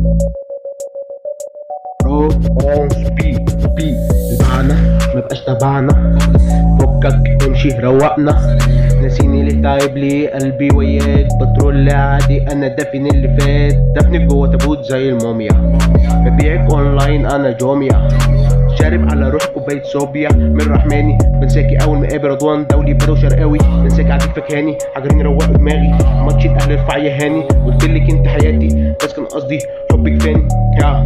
برو اون سبيد بي المعنى مبقاش تبعنا فكك امشي روقنا ناسيني ليه تعب ليه قلبي وياك بترول عادي انا دافن اللي فات دفنك جوه تابوت زي الموميا ببيعك اونلاين انا جوميا شارب على روح كوباية صوبيا من رحماني بنساكي اول ما قابل رضوان دولي بدو شرقاوي بنساكي عديك فكهاني حجرين روقوا دماغي ماتش الاهل ارفع يا هاني قلتلك انت حياتي بس كان قصدي حبك فاني يا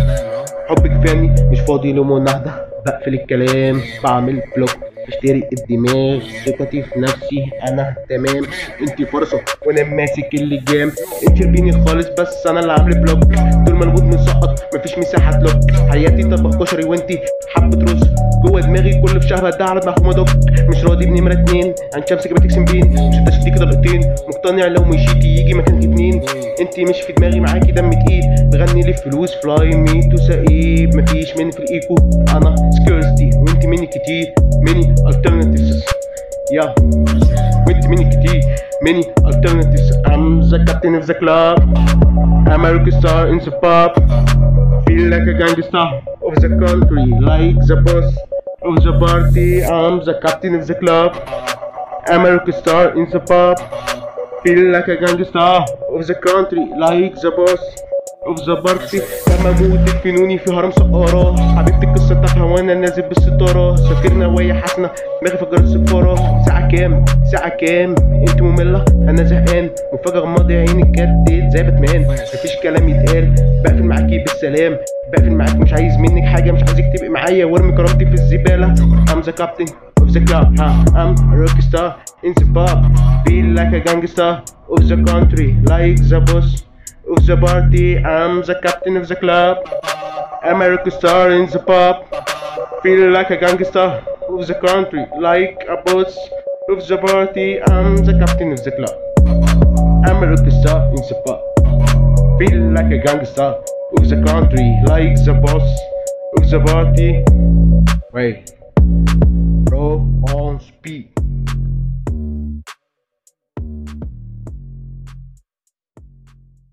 حبك فاني مش فاضي لمناهدة بقفل الكلام بعمل بلوك اشتري الدماغ ثقتي في نفسي انا تمام انتي فرصة وانا ماسك اللجام انتي ربيني خالص بس انا اللي عامل بلوك طول ما الوجود مسقط مفيش مساحة لوك حياتي طبق كشري وانتي حبة رز جوه دماغي كل في شهر ده على محمود دوك مش راضي بنمرة اتنين عن شمس جابتك سنبين مش انت شدي كده لقطين مقتنع لو مشيتي يجي مكان اتنين انتي مش في دماغي معاكي دم تقيل بغني لي فلوس فلاي مي تو سقيب مفيش مني في الايكو انا سكيرستي وانتي مني كتير مني alternatives يا وانتي مني كتير مني alternatives I'm the captain of the club I'm a rock star in the pub Feel like a gangster of the country Like the boss of the party I'm the captain of the club I'm a rock star in the pub Feel like a gangster of the country Like the boss of the party لما موت تدفنوني في هرم سقارة حبيبتي القصة بتاعتها وانا نازل بالستارة سافرنا وهي حسنة دماغي فجر السفارة ساعة كام ساعة كام انت مملة انا زهقان مفاجأة غماضي عيني اتجدد زي باتمان مفيش كلام يتقال بقفل معاكي بالسلام بقفل معاك مش عايز منك حاجة مش عايزك تبقي معايا وارمي كرامتي في الزبالة I'm the captain of the club huh? I'm a rock star in the pub Feel like a gangster of the country Like the boss of the party I'm the captain of the club I'm a rock star in the pub Feel like a gangster of the country Like a boss of the party I'm the captain of the club I'm a rock star in the pub Feel like a gangster of the country Like the boss of the party Wait Bro on speed